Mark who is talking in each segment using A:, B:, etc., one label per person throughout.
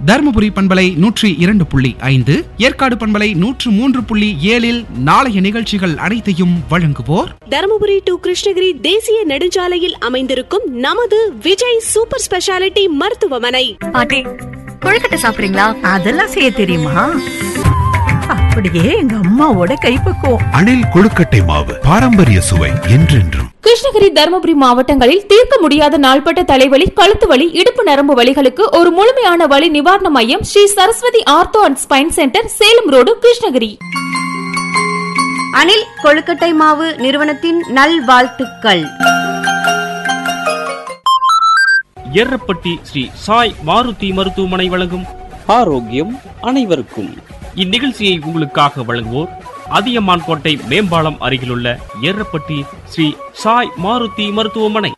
A: தருமபுரி பண்பலை நூற்றி இரண்டு புள்ளி ஐந்து ஏற்காடு பண்பலை நூற்று மூன்று புள்ளி ஏழில் நாளைய நிகழ்ச்சிகள் அனைத்தையும் வழங்குவோர்
B: தருமபுரி டு கிருஷ்ணகிரி தேசிய நெடுஞ்சாலையில் அமைந்திருக்கும் நமது விஜய் சூப்பர் ஸ்பெஷாலிட்டி மருத்துவமனை
C: பாட்டி கொழுக்கட்டை சாப்பிடுறீங்களா
D: அதெல்லாம் செய்ய தெரியுமா அப்படியே எங்க அம்மாவோட கைப்பக்குவம்
E: அணில் கொழுக்கட்டை மாவு பாரம்பரிய சுவை என்றென்றும்
F: கிருஷ்ணகிரி தருமபுரி மாவட்டங்களில் தீர்க்க முடியாத நாள்பட்ட தலைவலி கழுத்து வலி இடுப்பு நரம்பு வலிகளுக்கு ஒரு முழுமையான வலி நிவாரண மையம் Sri Saraswathi ortho and spine centre Salem road Krishnagiri
C: Anil கொழுக்கட்டை மாவு நிறுவனத்தின் நல்வாழ்த்துக்கள்
G: எர்ரப்பட்டி ஸ்ரீ சாய் மாருதி மருத்துவமனை வழங்கும்
H: ஆரோக்கியம் அனைவருக்கும்
G: இந்நிகழ்ச்சியை உங்களுக்காக வழங்குவோர் அதியமான் கோட்டை மேம்பாலம் அருகிலுள்ள எர்ரப்பட்டி ஸ்ரீ சாய் மாருதி மருத்துவமனை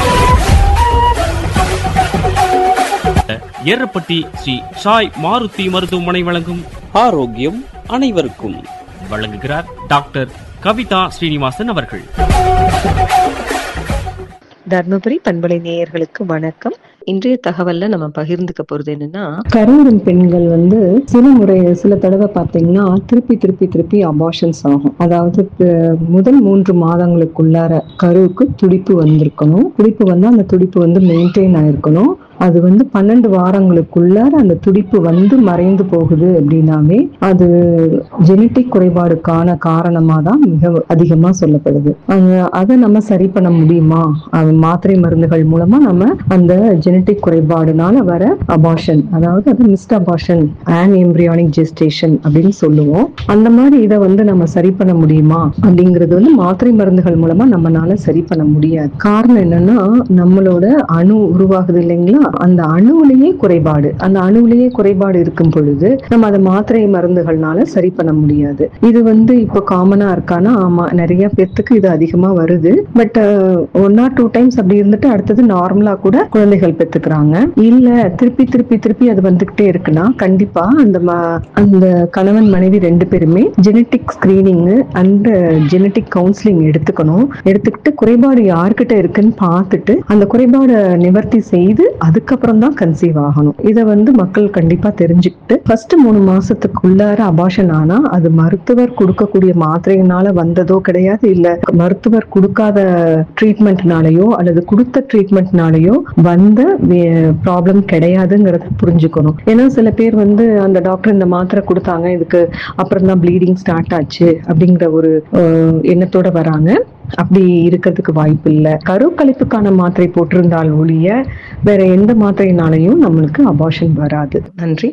G: எர்ரப்பட்டி ஸ்ரீ சாய் மாருதி மருத்துவமனை வழங்கும்
H: ஆரோக்கியம் அனைவருக்கும்
G: வழங்குகிறார் டாக்டர் கவிதா ஸ்ரீனிவாசன் அவர்கள்
I: தர்மபுரி பண்பலை நேயர்களுக்கு வணக்கம் இன்றைய தகவல்ல நம்ம பகிர்ந்துக்க போறது என்னன்னா
J: கருவுறும் பெண்கள் வந்து சில முறை சில தடவை பார்த்தீங்கன்னா திருப்பி திருப்பி திருப்பி அபார்ஷன்ஸ் ஆகும் அதாவது ப- முதல் மூன்று மாதங்களுக்குள்ளார கருவுக்கு துடிப்பு வந்திருக்கணும் துடிப்பு வந்து அந்த துடிப்பு வந்து மெயின்டைன் ஆயிருக்கணும் அது வந்து பன்னெண்டு வாரங்களுக்குள்ளார அந்த துடிப்பு வந்து மறைந்து போகுது அப்படின்னாவே அது ஜெனட்டிக் குறைபாடுக்கான காரணமா தான் மிக அதிகமா சொல்லப்படுது அந்த- அதை நம்ம சரி பண்ண முடியுமா அது மாத்திரை மருந்துகள் மூலமா நம்ம அந்த ஜெனட்டிக் குறைபாடுனால வர அபார்ஷன் அதாவது அது missed abortion and embryonic gestation அப்படின்னு சொல்லுவோம் அந்த மாதிரி இதை வந்து நம்ம சரி பண்ண முடியுமா அப்படிங்கிறது வந்து மாத்திரை மருந்துகள் மூலமா நம்மனால சரி பண்ண முடியாது காரணம் என்னன்னா நம்மளோட அணு உருவாகுது இல்லைங்களா அந்த அணுவிலேயே குறைபாடு அந்த அணுவிலேயே குறைபாடு இருக்கும் பொழுது நம்ம அதை மாத்திரை மருந்துகள்னால சரி பண்ண முடியாது இது வந்து இப்போ காமனா இருக்கானா ஆமா நிறைய பேர்த்துக்கு இது அதிகமா வருது but one or two times அப்படி இருந்துட்டு அடுத்தது நார்மலா கூட குழந்தைகள் பெத்துக்கிறாங்க இல்ல திருப்பி திருப்பி திருப்பி அது வந்துகிட்டே இருக்குன்னா கண்டிப்பா அந்த ம- அந்த கணவன் மனைவி ரெண்டு பேருமே genetic screening and genetic counselling எடுத்துக்கணும் எடுத்துக்கிட்டு குறைபாடு யார்கிட்ட இருக்குன்னு பார்த்துட்டு அந்த குறைபாடை நிவர்த்தி செய்து அதுக்கப்புறம் தான் கன்சீவ் ஆகணும் இதை வந்து மக்கள் கண்டிப்பா தெரிஞ்சுக்கிட்டு ஃபர்ஸ்ட் மூணு மாசத்துக்குள்ளார அபாஷன் ஆனா அது மருத்துவர் கொடுக்கக்கூடிய மாத்திரையினால வந்ததோ கிடையாது இல்ல மருத்துவர் கொடுக்காத ட்ரீட்மெண்ட்னாலயோ அல்லது கொடுத்த ட்ரீட்மெண்ட்னாலயோ வந்த ப்ராப்ளம் கிடையாதுங்கிறத புரிஞ்சுக்கணும் ஏன்னா சில பேர் வந்து அந்த டாக்டர் இந்த மாத்திரை கொடுத்தாங்க இதுக்கு அப்புறம் தான் ப்ளீடிங் ஸ்டார்ட் ஆச்சு அப்படிங்கிற ஒரு அஹ், எண்ணத்தோட வராங்க அப்படி இருக்கிறதுக்கு வாய்ப்பு இல்லை கருக்கலைப்புக்கான மாத்திரை போட்டிருந்தால் ஒழிய வேற எந்த மாத்திரையினாலையும் நம்மளுக்கு அபார்ஷன் வராது நன்றி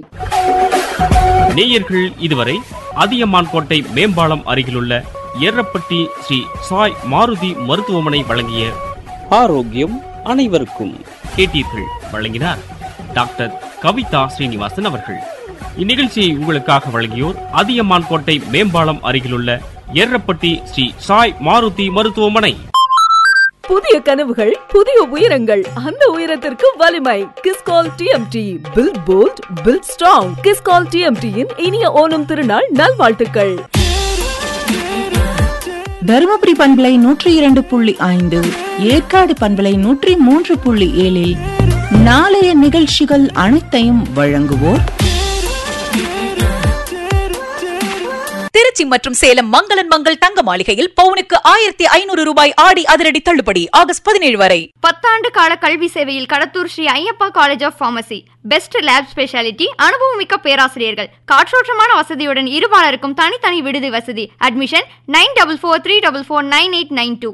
G: நேயர்கள் இதுவரை அதியமான் கோட்டை மேம்பாலம் அருகிலுள்ள எர்ரப்பட்டி ஸ்ரீ சாய் மாருதி மருத்துவமனை வழங்கிய
H: ஆரோக்கியம் அனைவருக்கும்
G: கேட்டீர்கள் வழங்கினார் டாக்டர் கவிதா ஸ்ரீனிவாசன் அவர்கள் இந்நிகழ்ச்சியை உங்களுக்காக வழங்கியோர் அதியமான் கோட்டை மேம்பாலம் அருகிலுள்ள எர்ரப்பட்டி ஸ்ரீ சாய் மாருதி மருத்துவமனை
D: புதிய கனவுகள் புதிய உயரங்கள் அந்த உயரத்திற்கு வலிமை Kiscol TMT build bold build strong Kiscol டிஎம்டியின் இனிய ஓணம் திருநாள் நல்வாழ்த்துக்கள்
K: தருமபுரி பண்பலை நூற்றி இரண்டு புள்ளி ஐந்து ஏற்காடு பண்பலை நூற்றி மூன்று புள்ளி ஏழில் நாளைய நிகழ்ச்சிகள் அனைத்தையும் வழங்குவோர்
L: திருச்சி மற்றும் சேலம் மங்களன் மங்கள் தங்க மாளிகையில் பவுனுக்கு ஆயிரத்தி ஐநூறு ரூபாய் ஆடி அதிரடி தள்ளுபடி ஆகஸ்ட் பதினேழு வரை
M: பத்தாண்டு கால கல்வி சேவையில் Kadathur Sri Ayyappa college of pharmacy best lab speciality அனுபவமிக்க பேராசிரியர்கள் காற்றோட்டமான வசதியுடன் இருபாலருக்கும் தனித்தனி விடுதி வசதி admission nine double four three double four nine eight nine two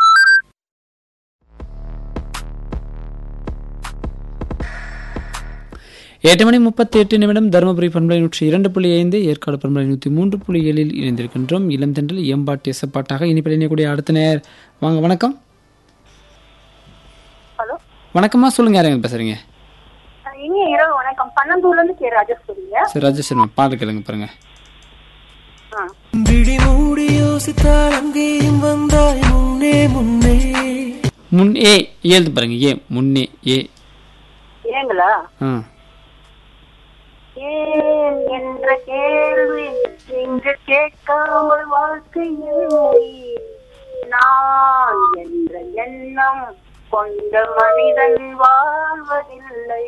N: எட்டு மணி முப்பத்தி எட்டு நிமிடம் தருமபுரி பண்பலை நூற்றி இரண்டு புள்ளி ஐந்து ஏற்காடு பண்பலை நூற்றி மூன்று புள்ளி ஏழில் இணைந்திருக்கின்றோம் இளம் தென்றல் எம்பாட்டு எசப்பாட்டாக இனிப்பில் இணையக்கூடிய அடுத்த நேர் வாங்க வணக்கம்
O: ஹலோ
N: வணக்கம்மா சொல்லுங்க யாருங்க பேசுறீங்க
O: இனிய இரவு வணக்கம் பன்னந்தூர்ல இருந்து கே ராஜேஸ்வரிங்க
N: சரி ராஜேஸ்வரமா பாட்டு கேளுங்க பாருங்க
P: விழி மூடி யோசித்தால் அங்கேயும் வந்தாய் முன்னே முன்னே
N: முன் ஏ ஏழுது பாருங்க ஏ முன்னே ஏ
O: ஏங்களா
N: ஆ
O: ஏன் என்ற கேள்வி இங்கு கேட்காமல் வாழ்க்கை இல்லை நான் என்ற எண்ணம் கொண்ட மனிதன் வாழ்வதில்லை